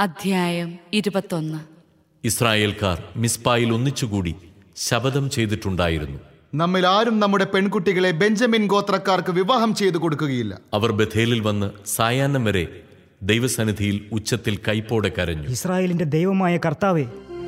അധ്യായം ഇരുപത്തൊന്ന് ഇസ്രായേൽക്കാർ മിസ്പായിൽ ഒന്നിച്ചുകൂടി ശപഥം ചെയ്തിട്ടുണ്ടായിരുന്നു നമ്മിൽ ആരും നമ്മുടെ പെൺകുട്ടികളെ ബെഞ്ചമിൻ ഗോത്രക്കാർക്ക് വിവാഹം ചെയ്തു കൊടുക്കുകയില്ല അവർ ബഥേലിൽ വന്ന് സായാഹ്നം വരെ ദൈവസന്നിധിയിൽ ഉച്ചത്തിൽ കൈപ്പോടെ കരഞ്ഞു ഇസ്രായേലിന്റെ ദൈവമായ കർത്താവേ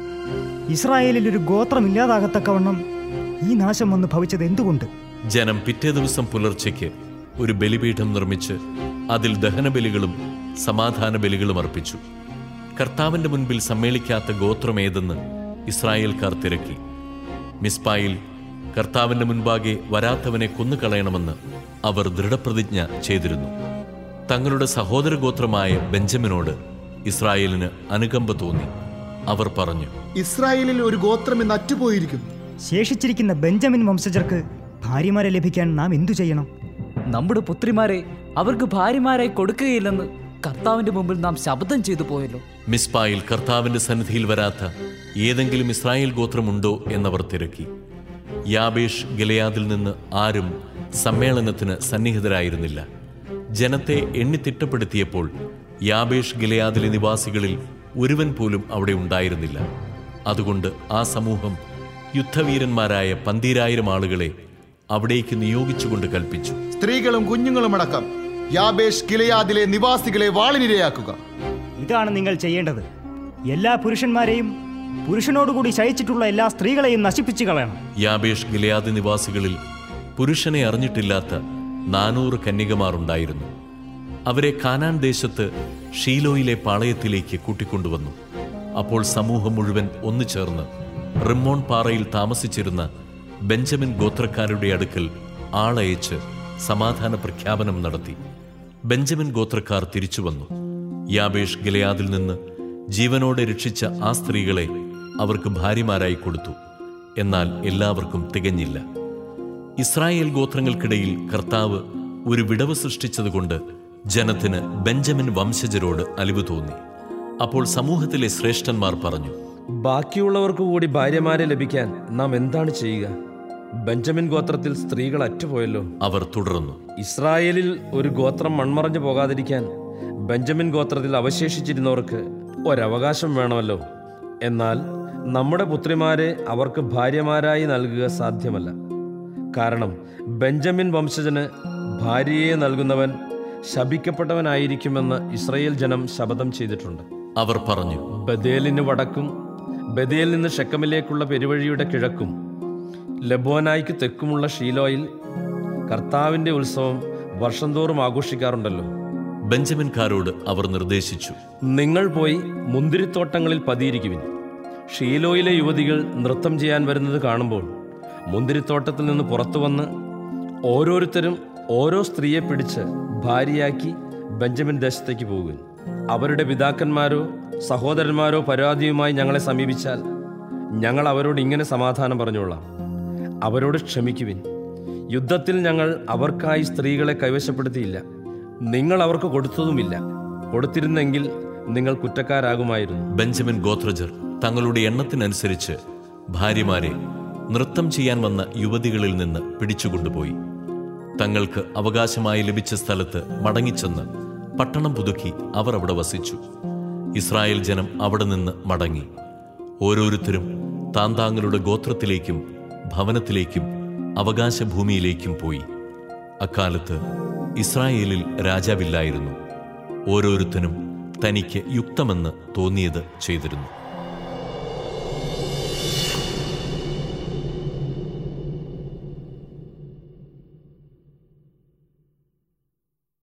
ഇസ്രായേലിൽ ഒരു ഗോത്രം ഇല്ലാതാകത്തക്കവണ്ണം ഈ നാശം വന്ന് ഭവിച്ചത് എന്തുകൊണ്ട് ജനം പിറ്റേ ദിവസം പുലർച്ചയ്ക്ക് ഒരു ബലിപീഠം നിർമ്മിച്ച് അതിൽ ദഹനബലികളും സമാധാന ബലികളും അർപ്പിച്ചു കർത്താവിന്റെ മുൻപിൽ സമ്മേളിക്കാത്ത ഗോത്രമേതെന്ന് ഇസ്രായേൽക്കാർ തിരക്കി മിസ്പായിൽ കർത്താവിന്റെ മുൻപാകെ വരാത്തവനെ കൊന്നുകളയണമെന്ന് അവർ ദൃഢപ്രതിജ്ഞ ചെയ്തിരുന്നു തങ്ങളുടെ സഹോദര ഗോത്രമായ ബെഞ്ചമിനോട് ഇസ്രായേലിന് അനുകമ്പ തോന്നി അവർ പറഞ്ഞു ഇസ്രായേലിൽ ഒരു ഗോത്രം ഇന്ന് അറ്റുപോയിരിക്കുന്നു ശേഷിച്ചിരിക്കുന്ന ബെഞ്ചമിൻ വംശജർക്ക് ഭാര്യമാരെ ലഭിക്കാൻ നാം എന്തു ചെയ്യണം നമ്മുടെ പുത്രിമാരെ അവർക്ക് ഭാര്യമാരായി കൊടുക്കുകയില്ലെന്ന് കർത്താവിന്റെ മുമ്പിൽ നാം ശബ്ദം ചെയ്തു പോയല്ലോ മിസ്പായിൽ കർത്താവിന്റെ സന്നിധിയിൽ വരാത്ത ഏതെങ്കിലും ഇസ്രായേൽ ഗോത്രമുണ്ടോ എന്നവർ തിരക്കി യാബേഷ് ഗലയാദിൽ നിന്ന് ആരും സമ്മേളനത്തിന് സന്നിഹിതരായിരുന്നില്ല ജനത്തെ എണ്ണിത്തിട്ടപ്പെടുത്തിയപ്പോൾ യാബേഷ് ഗലയാദിലെ നിവാസികളിൽ ഒരുവൻ പോലും അവിടെ ഉണ്ടായിരുന്നില്ല അതുകൊണ്ട് ആ സമൂഹം യുദ്ധവീരന്മാരായ പന്തീരായിരം ആളുകളെ അവിടേക്ക് നിയോഗിച്ചുകൊണ്ട് കൽപ്പിച്ചു സ്ത്രീകളും കുഞ്ഞുങ്ങളും അടക്കം യാബേഷ് ഗിലയാദിലെ നിവാസികളെ വാളിനിരയാക്കുക ഇതാണ് നിങ്ങൾ ചെയ്യേണ്ടത് എല്ലാ പുരുഷന്മാരെയും പുരുഷനോടുകൂടി ശയിച്ചിട്ടുള്ള എല്ലാ സ്ത്രീകളെയും നശിപ്പിച്ചു കളയണം യാബേഷ് ഗിലയാദ് നിവാസികളിൽ പുരുഷനെ അറിഞ്ഞിട്ടില്ലാത്ത നാനൂറ് കന്യകമാരുണ്ടായിരുന്നു അവരെ കാനാൻ ദേശത്ത് ഷീലോയിലെ പാളയത്തിലേക്ക് കൂട്ടിക്കൊണ്ടുവന്നു അപ്പോൾ സമൂഹം മുഴുവൻ ഒന്നു ചേർന്ന് റിമ്മോൺ പാറയിൽ താമസിച്ചിരുന്ന ബെഞ്ചമിൻ ഗോത്രക്കാരുടെ അടുക്കൽ ആളയച്ച് സമാധാന പ്രഖ്യാപനം നടത്തി ബെഞ്ചമിൻ ഗോത്രക്കാർ തിരിച്ചു വന്നു യാബേഷ് ഗിലയാദിൽ നിന്ന് ജീവനോടെ രക്ഷിച്ച ആ സ്ത്രീകളെ അവർക്ക് ഭാര്യമാരായി കൊടുത്തു എന്നാൽ എല്ലാവർക്കും തികഞ്ഞില്ല ഇസ്രായേൽ ഗോത്രങ്ങൾക്കിടയിൽ കർത്താവ് ഒരു വിടവ് സൃഷ്ടിച്ചതുകൊണ്ട് ജനത്തിന് ബെഞ്ചമിൻ വംശജരോട് അലിവ് തോന്നി അപ്പോൾ സമൂഹത്തിലെ ശ്രേഷ്ഠന്മാർ പറഞ്ഞു ബാക്കിയുള്ളവർക്ക് കൂടി ഭാര്യമാരെ ലഭിക്കാൻ നാം എന്താണ് ചെയ്യുക ബെഞ്ചമിൻ ഗോത്രത്തിൽ സ്ത്രീകൾ അറ്റുപോയല്ലോ അവർ തുടർന്നു ഇസ്രായേലിൽ ഒരു ഗോത്രം മൺമറഞ്ഞു പോകാതിരിക്കാൻ ബെഞ്ചമിൻ ഗോത്രത്തിൽ അവശേഷിച്ചിരുന്നവർക്ക് ഒരവകാശം വേണമല്ലോ എന്നാൽ നമ്മുടെ പുത്രിമാരെ അവർക്ക് ഭാര്യമാരായി നൽകുക സാധ്യമല്ല കാരണം ബെഞ്ചമിൻ വംശജന് ഭാര്യയെ നൽകുന്നവൻ ശപിക്കപ്പെട്ടവനായിരിക്കുമെന്ന് ഇസ്രയേൽ ജനം ശപഥം ചെയ്തിട്ടുണ്ട് അവർ പറഞ്ഞു ബദേലിന് വടക്കും ബദേലിൽ നിന്ന് ഷെക്കമിലേക്കുള്ള പെരുവഴിയുടെ കിഴക്കും ലബോനായിക്ക് തെക്കുമുള്ള ഷീലോയിൽ കർത്താവിന്റെ ഉത്സവം വർഷം തോറും ആഘോഷിക്കാറുണ്ടല്ലോ ബെഞ്ചമിൻകാരോട് അവർ നിർദ്ദേശിച്ചു നിങ്ങൾ പോയി മുന്തിരിത്തോട്ടങ്ങളിൽ പതിയിരിക്കുവിൻ ഷീലോയിലെ യുവതികൾ നൃത്തം ചെയ്യാൻ വരുന്നത് കാണുമ്പോൾ മുന്തിരിത്തോട്ടത്തിൽ നിന്ന് പുറത്തു വന്ന് ഓരോരുത്തരും ഓരോ സ്ത്രീയെ പിടിച്ച് ഭാര്യയാക്കി ബെഞ്ചമിൻ ദേശത്തേക്ക് പോകുവിൻ അവരുടെ പിതാക്കന്മാരോ സഹോദരന്മാരോ പരാതിയുമായി ഞങ്ങളെ സമീപിച്ചാൽ ഞങ്ങൾ അവരോട് ഇങ്ങനെ സമാധാനം പറഞ്ഞോളാം അവരോട് ക്ഷമിക്കുവിൻ യുദ്ധത്തിൽ ഞങ്ങൾ അവർക്കായി സ്ത്രീകളെ കൈവശപ്പെടുത്തിയില്ല നിങ്ങൾ അവർക്ക് കൊടുത്തതുമില്ല കൊടുത്തിരുന്നെങ്കിൽ നിങ്ങൾ കുറ്റക്കാരാകുമായിരുന്നു ബെഞ്ചമിൻ ഗോത്രജർ തങ്ങളുടെ എണ്ണത്തിനനുസരിച്ച് ഭാര്യമാരെ നൃത്തം ചെയ്യാൻ വന്ന യുവതികളിൽ നിന്ന് പിടിച്ചുകൊണ്ടുപോയി തങ്ങൾക്ക് അവകാശമായി ലഭിച്ച സ്ഥലത്ത് മടങ്ങിച്ചെന്ന് പട്ടണം പുതുക്കി അവർ അവിടെ വസിച്ചു ഇസ്രായേൽ ജനം അവിടെ നിന്ന് മടങ്ങി ഓരോരുത്തരും താന്താങ്ങളുടെ ഗോത്രത്തിലേക്കും ഭവനത്തിലേക്കും അവകാശഭൂമിയിലേക്കും പോയി അക്കാലത്ത് ഇസ്രായേലിൽ രാജാവില്ലായിരുന്നു ഓരോരുത്തനും തനിക്ക് യുക്തമെന്ന് തോന്നിയത് ചെയ്തിരുന്നു